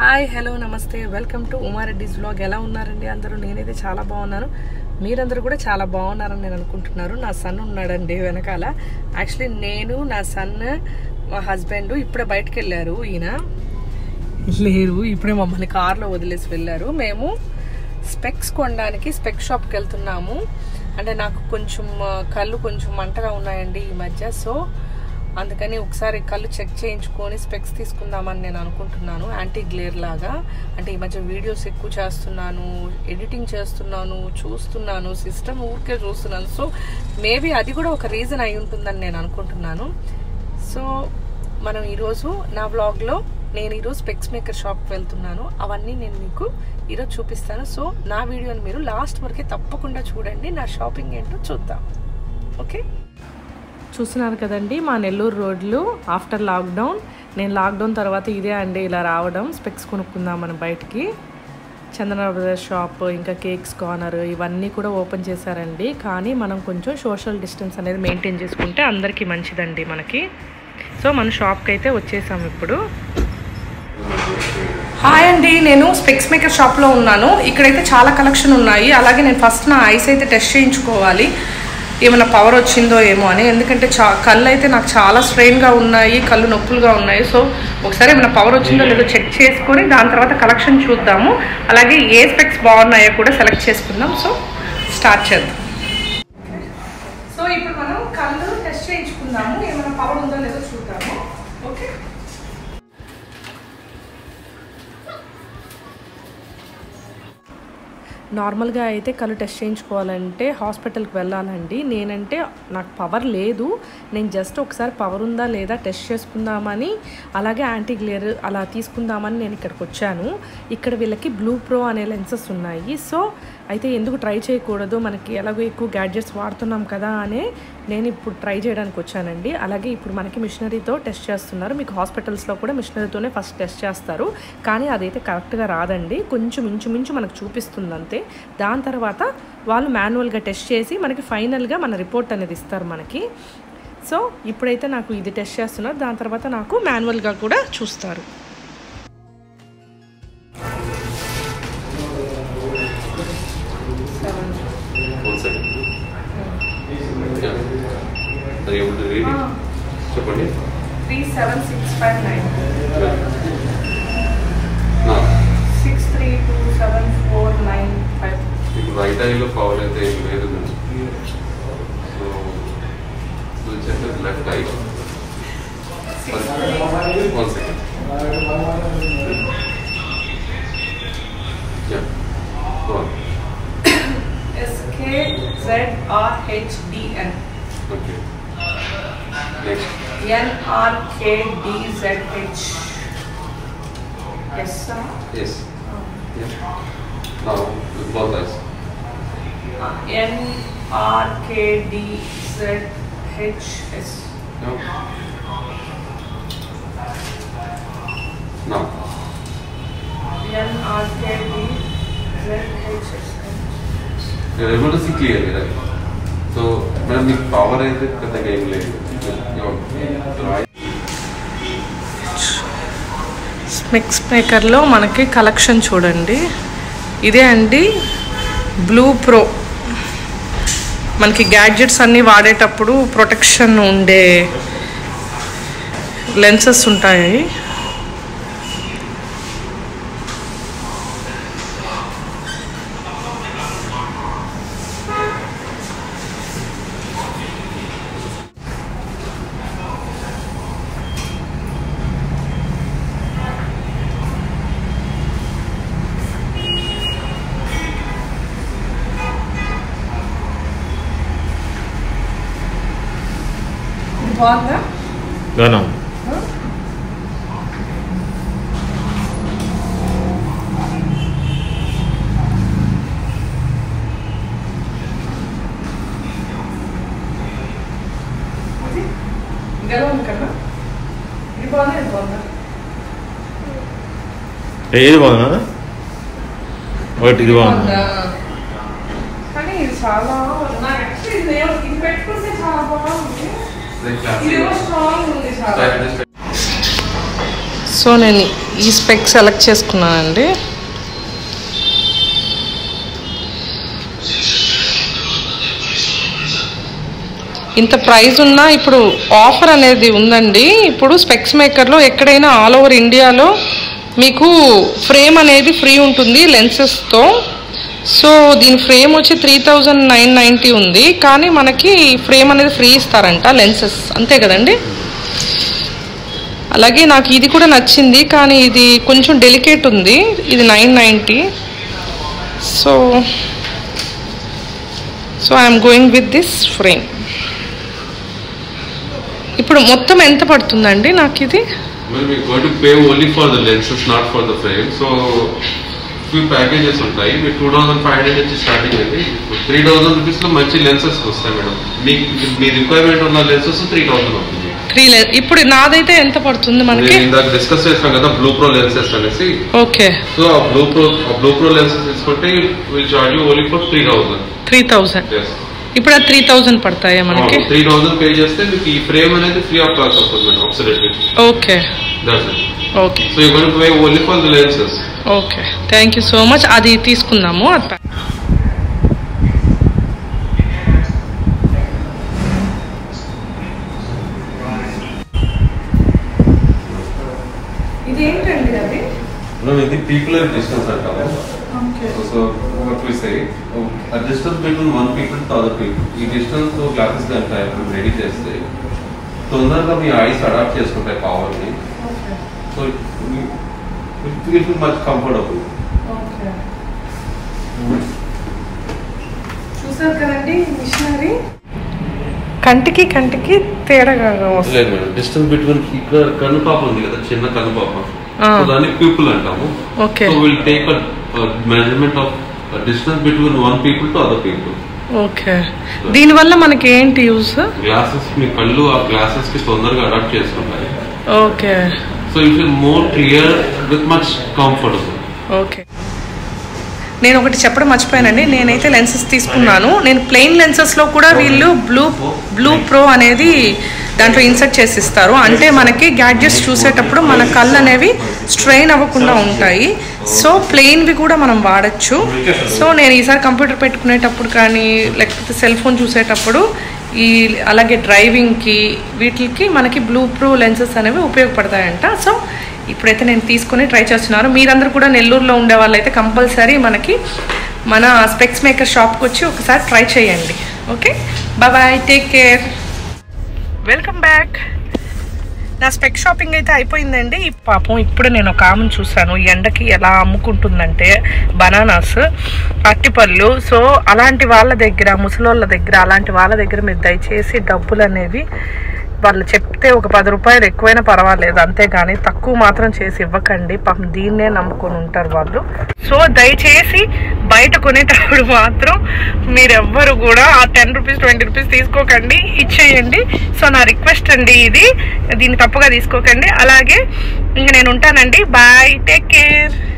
Hi hello నమస్తే welcome to Umareddy's vlog ఎలా ఉన్నారండి అందరూ నేనైతే చాలా బాగున్నాను మీరందరూ కూడా చాలా బాగున్నారని నేను అనుకుంటున్నారు నా సన్ ఉన్నాడండి వెనకాల యాక్చువల్లీ నేను నా సన్ మా హస్బెండ్ ఇప్పుడే బయటకు వెళ్ళారు ఈయన లేరు ఇప్పుడే మమ్మల్ని కార్లో వదిలేసి వెళ్ళారు మేము స్పెక్స్ కొనడానికి స్పెక్ షాప్కి వెళ్తున్నాము అంటే నాకు కొంచెం ఆ, కళ్ళు కొంచెం మంటగా ఉన్నాయండి ఈ మధ్య సో అందుకని ఒకసారి కళ్ళు చెక్ చేయించుకొని స్పెక్స్ తీసుకుందామని నేను అనుకుంటున్నాను యాంటీ గ్లేర్ లాగా అంటే ఈ మధ్య వీడియోస్ ఎక్కువ చేస్తున్నాను ఎడిటింగ్ చేస్తున్నాను చూస్తున్నాను సిస్టమ్ ఊరికే చూస్తున్నాను సో మేబీ అది కూడా ఒక రీజన్ అయి ఉంటుందని నేను అనుకుంటున్నాను సో మనం ఈరోజు నా వ్లాగ్లో నేను ఈరోజు స్పెక్స్ మేకర్ షాప్కి వెళ్తున్నాను అవన్నీ నేను మీకు ఈరోజు చూపిస్తాను సో నా వీడియోని మీరు లాస్ట్ వరకే తప్పకుండా చూడండి నా షాపింగ్ ఏంటో చూద్దాం ఓకే చూస్తున్నారు కదండి మా నెల్లూరు రోడ్లు ఆఫ్టర్ లాక్డౌన్ నేను లాక్డౌన్ తర్వాత ఇదే అండి ఇలా రావడం స్పెక్స్ కొనుక్కుందామని బయటికి చందన బ్రదర్స్ షాప్ ఇంకా కేక్స్ కార్నర్ ఇవన్నీ కూడా ఓపెన్ చేశారండి కానీ మనం కొంచెం సోషల్ డిస్టెన్స్ అనేది మెయింటైన్ చేసుకుంటే అందరికీ మంచిదండి మనకి సో మన షాప్కి అయితే వచ్చేసాం ఇప్పుడు హాయ్ అండి నేను స్పెక్స్ మేకర్ షాప్లో ఉన్నాను ఇక్కడైతే చాలా కలెక్షన్ ఉన్నాయి అలాగే నేను ఫస్ట్ నా ఐస్ అయితే టెస్ట్ చేయించుకోవాలి ఏమైనా పవర్ వచ్చిందో ఏమో అని ఎందుకంటే చా కళ్ళు అయితే నాకు చాలా స్ట్రెయిన్గా ఉన్నాయి కళ్ళు నొప్పులుగా ఉన్నాయి సో ఒకసారి ఏమైనా పవర్ వచ్చిందో లేదో చెక్ చేసుకొని దాని తర్వాత కలెక్షన్ చూద్దాము అలాగే ఏ స్పెక్స్ బాగున్నాయో కూడా సెలెక్ట్ చేసుకుందాం సో స్టార్ట్ చేద్దాం సో ఇప్పుడు మనం కళ్ళు టెస్ట్ చేయించుకుందాము ఏమైనా పవర్ ఉందో లేదో చూద్దాము ఓకే నార్మల్గా అయితే కళ్ళు టెస్ట్ చేయించుకోవాలంటే హాస్పిటల్కి వెళ్ళాలండి నేనంటే నాకు పవర్ లేదు నేను జస్ట్ ఒకసారి పవర్ ఉందా లేదా టెస్ట్ చేసుకుందామని అలాగే యాంటీ గ్లేర్ అలా తీసుకుందామని నేను ఇక్కడికి వచ్చాను ఇక్కడ వీళ్ళకి బ్లూ ప్రో అనే లెన్సెస్ ఉన్నాయి సో అయితే ఎందుకు ట్రై చేయకూడదు మనకి ఎలాగో ఎక్కువ గ్యాడ్జెట్స్ వాడుతున్నాం కదా అని నేను ఇప్పుడు ట్రై చేయడానికి వచ్చానండి అలాగే ఇప్పుడు మనకి మిషనరీతో టెస్ట్ చేస్తున్నారు మీకు హాస్పిటల్స్లో కూడా మిషనరీతోనే ఫస్ట్ టెస్ట్ చేస్తారు కానీ అదైతే కరెక్ట్గా రాదండి కొంచెం ఇంచుమించు మనకు చూపిస్తుంది అంతే దాని తర్వాత వాళ్ళు మాన్యువల్గా టెస్ట్ చేసి మనకి ఫైనల్గా మన రిపోర్ట్ అనేది ఇస్తారు మనకి సో ఇప్పుడైతే నాకు ఇది టెస్ట్ చేస్తున్నారు దాని తర్వాత నాకు మాన్యువల్గా కూడా చూస్తారు One second. Yeah. Are you able to read it? చెప్పండి three seven six five nine నా six three two seven four nine five ఇప్పుడు రైట్ ఐలో పవర్ అయితే ఏం లేదు సో సో చెప్పేది left eye one second SK Z R HDN okay next NRKDZH S S Now, with both eyes. NRKDZHS No. Now, NRKDZHS you're able to see clearly, right? So, madam మీకు power అయితే పెద్దగా ఏం లేదు right mix మేకర్లో మనకి collection చూడండి ఇదే అండి blue pro మనకి గ్యాడ్జెట్స్ అన్నీ వాడేటప్పుడు ప్రొటెక్షన్ ఉండే లెన్సెస్ ఉంటాయి బాగుందా గనం గెలవ ఉంది కదా ఇది బాగుందా ఇది బాగుందా ఏది బాగుందా ఒకటి ఇది బాగుందా కానీ ఇది చాలా నాకు యాక్చువల్లీ ఇది ఏమో- ఇది పెట్టుకుంటే చాలా బాగుంది ఇది ఏమో స్ట్రాంగ్ ఉంది చాలా సో నేను ఈ స్పెక్ సెలెక్ట్ చేసుకున్నానండి ఇంత ప్రైస్ ఉన్నా ఇప్పుడు ఆఫర్ అనేది ఉందండి ఇప్పుడు స్పెక్స్ మేకర్లో ఎక్కడైనా ఆల్ ఓవర్ ఇండియాలో మీకు ఫ్రేమ్ అనేది ఫ్రీ ఉంటుంది లెన్సెస్తో సో దీని ఫ్రేమ్ వచ్చి త్రీ థౌజండ్ నైన్ నైంటీ ఉంది కానీ మనకి ఫ్రేమ్ అనేది ఫ్రీ ఇస్తారంట లెన్సెస్ అంతే కదండి అలాగే నాకు ఇది కూడా నచ్చింది కానీ ఇది కొంచెం డెలికేట్ ఉంది ఇది nine ninety so so I'm going with this frame ఇప్పుడు మొత్తం ఎంత పడుతుందండి నాకు ఇది Well, we're going to pay only for the lenses, not for the frame. So, few packages ఉంటాయి మీరు టూ థౌసండ్ ఫైవ్ హండ్రెడ్ నుంచి స్టార్టింగ్ అండి త్రీ థౌసండ్ రూపీస్ లో మంచి లెన్సెస్ వస్తాయి మేడం మీకు మీ రిక్వైర్మెంట్ ఉన్న లెన్సెస్ త్రీ థౌసండ్ అవుతుంది త్రీ ఇప్పుడు నాదైతే ఎంత పడుతుంది మనకి నేను ఇందాక డిస్కస్ చేస్తాం కదా బ్లూ ప్రో లెన్సెస్ అనేసి ఓకే సో ఆ బ్లూ ప్రో ఆ బ్లూ ప్రో లెన్సెస్ తీసుకుంటే will charge you only for three thousand three thousand ఇప్పుడు అది త్రీ థౌజండ్ పడతాయా మనకి త్రీ థౌసండ్ పే చేస్తే మీకు ఈ ఫ్రేమ్ అనేది ఫ్రీ ఆఫ్ కాస్ట్ వస్తుంది madam absolutely okay that's it okay so you gonna pay only for the lenses okay thank you so much అది తీసుకుందాము అది ప్యాక్ ఇదేంటండి అది మనం ఇది పీపుల్ డిస్టెన్స్ అంటాము so what we say a distance between one people to other people ఈ distance glasses కనుక మనం రెడీ చేస్తే తొందరగా మీ ఐస్ అడాప్ట్ చేసుకుంటాయి పవర్ని సో ఇట్ మచ్ కంఫర్టబుల్ చూసారు కదండి మిషనరీ కంటికి కంటికి తేడాగా వస్తుంది లేదు మేడం డిస్టెన్స్ బిట్వీన్ ఇక్కడ కనుపాప ఉంది కదా చిన్న కనుపాప ఆ. సో దాన్ని పీపుల్ అంటాము okay so will take measurement of distance between one pupil to other pupil okay దీనివల్ల మనకి ఏంటి యూస్ గ్లాసెస్ మీ కళ్ళు ఆ గ్లాసెస్ కి తొందరగా అడాప్ట్ చేసుకుంటాయి okay so you feel more clear with much comfortable okay నేను ఒకటి చెప్పడం మర్చిపోయానండి నేనైతే లెన్సెస్ తీసుకున్నాను నేను ప్లెయిన్ లెన్సెస్లో కూడా వీళ్ళు బ్లూ బ్లూ ప్రో అనేది దాంట్లో ఇన్సర్ట్ చేసి ఇస్తారు అంటే మనకి గ్యాడ్జెట్స్ చూసేటప్పుడు మన కళ్ళు అనేవి స్ట్రెయిన్ అవ్వకుండా ఉంటాయి సో ప్లెయిన్వి కూడా మనం వాడచ్చు సో నేను ఈసారి కంప్యూటర్ పెట్టుకునేటప్పుడు కానీ లేకపోతే సెల్ ఫోన్ చూసేటప్పుడు ఈ అలాగే డ్రైవింగ్కి వీటికి మనకి బ్లూ ప్రో లెన్సెస్ అనేవి ఉపయోగపడతాయంట సో ఇప్పుడైతే నేను తీసుకొని ట్రై చేస్తున్నాను మీరందరూ కూడా నెల్లూరులో ఉండే వాళ్ళైతే కంపల్సరీ మనకి మన స్పెక్స్ మేకర్ షాప్కి వచ్చి ఒకసారి ట్రై చేయండి okay bye take care welcome back నా స్పెక్ షాపింగ్ అయితే అయిపోయిందండి ఈ పాపం ఇప్పుడు నేను ఒక ఆమెను చూశాను ఈ ఎండకి ఎలా అమ్ముకుంటుందంటే బనానాస్ అట్టిపళ్ళు సో అలాంటి వాళ్ళ దగ్గర ముసలోళ్ళ దగ్గర అలాంటి వాళ్ళ దగ్గర మీరు దయచేసి డబ్బులు అనేవి వాళ్ళు చెప్తే ఒక పది రూపాయలు ఎక్కువైనా పర్వాలేదు అంతేగాని తక్కువ మాత్రం చేసి ఇవ్వకండి పాపం దీన్నే నమ్ముకొని ఉంటారు వాళ్ళు సో దయచేసి బయట కొనేటప్పుడు మాత్రం మీరెవ్వరు కూడా ఆ టెన్ రూపీస్ ట్వంటీ రూపీస్ తీసుకోకండి ఇచ్చేయండి సో నా రిక్వెస్ట్ అండి ఇది దీన్ని తప్పుగా తీసుకోకండి అలాగే ఇంక నేను ఉంటానండి బాయ్ టేక్ కేర్